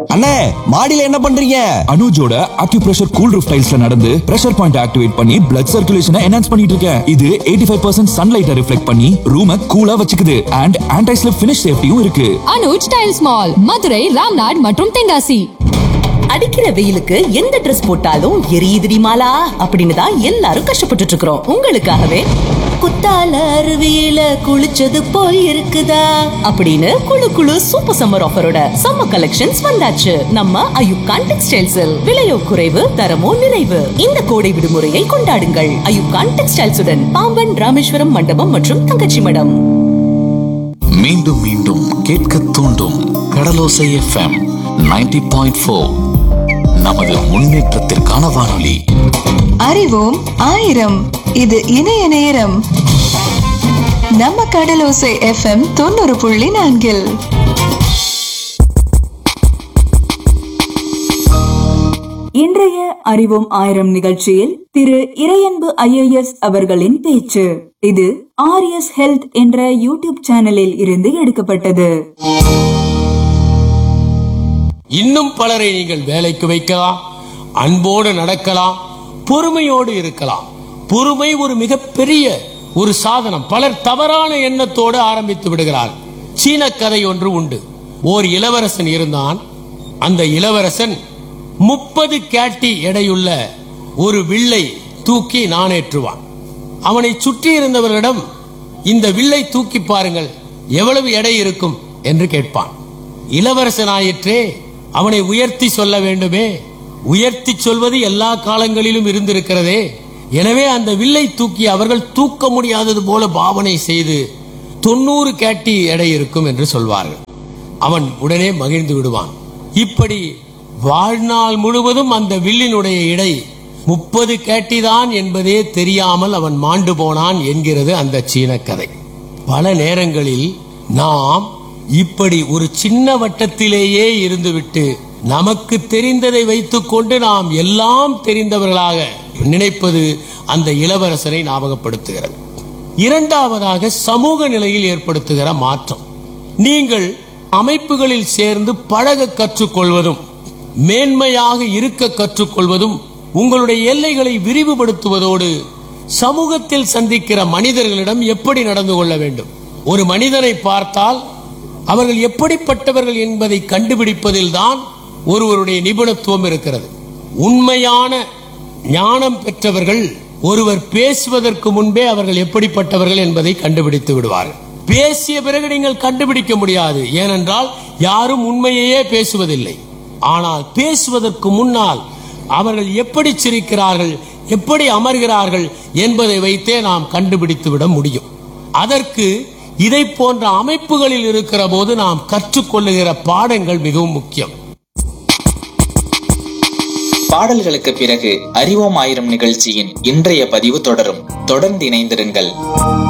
அண்ணே மாடியில என்ன பண்றீங்க அனுஜோட அக்யூப்ரெஷர் கூல் ரூஃப் டைல்ஸ்ல நடந்து பிரஷர் பாயிண்ட் ஆக்டிவேட் பண்ணி பிளட் சர்க்குலேஷனை என்ஹான்ஸ் பண்ணிட்டு இருக்கேன் இது 85% ஃபைவ் பர்சன்ட் சன்லைட்டை ரிஃப்ளெக்ட் பண்ணி ரூமை கூலா வச்சுக்குது அண்ட் ஆன்டி ஸ்லிப் ஃபினிஷ் சேஃப்டியும் இருக்கு அனுஜ் டைல்ஸ் மால் மதுரை ராம்நாட் மற்றும் தென்காசி அடிக்கிற வெயிலுக்கு எந்த Dress போட்டாலும் எரியுதுடி மாலா அப்படின்னு தான் எல்லாரும் கஷ்டப்பட்டுட்டு இருக்கிறோம் உங்களுக்காகவே குத்தால அருவியில குளிச்சது போல் இருக்குதா அப்படின்னு குளு குளு சூப்பர் சம்மர் ஆஃபரோட சம்மர் கலெக்ஷன்ஸ் வந்தாச்சு நம்ம அயுப்கான் டெக்ஸ்டைல்ஸில் விலையோ குறைவு தரமோ நிறைவு இந்த கோடை விடுமுறையை கொண்டாடுங்கள் அயுப்கான் டெக்ஸ்டைல்ஸுடன் பாம்பன் ராமேஸ்வரம் மண்டபம் மற்றும் தங்கச்சி மடம் மீண்டும் மீண்டும் கேட்க தூண்டும் கடலோசை எஃப்எம் 90.4 பாயிண்ட் ஃபோர் நமது முன்னேற்றத்திற்கான வானொலி அறிவோம் ஆயிரம் இது இணைய நேரம் நம்ம கடலோசை எஃப்எம் தொண்ணூறு புள்ளி நான்கில் இன்றைய அறிவோம் ஆயிரம் நிகழ்ச்சியில் திரு இறையன்பு ஐஏஎஸ் அவர்களின் பேச்சு இது ஆர்எஸ் ஹெல்த் என்ற யூடியூப் சேனலில் இருந்து எடுக்கப்பட்டது இன்னும் பலரை நீங்கள் வேலைக்கு வைக்கலாம் அன்போடு நடக்கலாம் பொறுமையோடு இருக்கலாம் பொறுமை ஒரு மிகப்பெரிய ஒரு சாதனம் பலர் தவறான எண்ணத்தோடு ஆரம்பித்து விடுகிறார் சீன கதை ஒன்று உண்டு ஓர் இளவரசன் இருந்தான் அந்த இளவரசன் முப்பது கேட்டி எடையுள்ள ஒரு வில்லை தூக்கி நாணேற்றுவான் அவனை சுற்றி இருந்தவர்களிடம் இந்த வில்லை தூக்கி பாருங்கள் எவ்வளவு எடை இருக்கும் என்று கேட்பான் இளவரசனாயிற்றே அவனை உயர்த்தி சொல்ல வேண்டுமே உயர்த்தி சொல்வது எல்லா காலங்களிலும் இருந்திருக்கிறதே எனவே அந்த வில்லை தூக்கி அவர்கள் தூக்க முடியாதது போல பாவனை செய்து தொண்ணூறு கேட்டி எடை இருக்கும் என்று சொல்வார்கள் அவன் உடனே மகிழ்ந்து விடுவான் இப்படி வாழ்நாள் முழுவதும் அந்த வில்லினுடைய இடை முப்பது கேட்டிதான் என்பதே தெரியாமல் அவன் மாண்டு போனான் என்கிறது அந்த சீன கதை பல நேரங்களில் நாம் இப்படி ஒரு சின்ன வட்டத்திலேயே இருந்துவிட்டு நமக்கு தெரிந்ததை வைத்துக்கொண்டு நாம் எல்லாம் தெரிந்தவர்களாக நினைப்பது அந்த இளவரசனை ஞாபகப்படுத்துகிறது இரண்டாவதாக சமூக நிலையில் ஏற்படுத்துகிற மாற்றம் நீங்கள் அமைப்புகளில் சேர்ந்து பழக கற்றுக்கொள்வதும் மேன்மையாக இருக்க கற்றுக்கொள்வதும் உங்களுடைய எல்லைகளை விரிவுபடுத்துவதோடு சமூகத்தில் சந்திக்கிற மனிதர்களிடம் எப்படி நடந்து கொள்ள வேண்டும் ஒரு மனிதனை பார்த்தால் அவர்கள் எப்படிப்பட்டவர்கள் என்பதை கண்டுபிடிப்பதில் தான் ஒருவருடைய நிபுணத்துவம் இருக்கிறது உண்மையான ஞானம் பெற்றவர்கள் ஒருவர் பேசுவதற்கு முன்பே அவர்கள் எப்படிப்பட்டவர்கள் என்பதை கண்டுபிடித்து விடுவார்கள் பேசிய பிறகு நீங்கள் கண்டுபிடிக்க முடியாது ஏனென்றால் யாரும் உண்மையையே பேசுவதில்லை ஆனால் பேசுவதற்கு முன்னால் அவர்கள் எப்படி சிரிக்கிறார்கள் எப்படி அமர்கிறார்கள் என்பதை வைத்தே நாம் கண்டுபிடித்து விட முடியும் அதற்கு இதை போன்ற அமைப்புகளில் இருக்கிற போது நாம் கற்றுக்கொள்ளுகிற பாடங்கள் மிகவும் முக்கியம் பாடல்களுக்கு பிறகு அறிவோம் ஆயிரம் நிகழ்ச்சியின் இன்றைய பதிவு தொடரும் தொடர்ந்து இணைந்திருங்கள்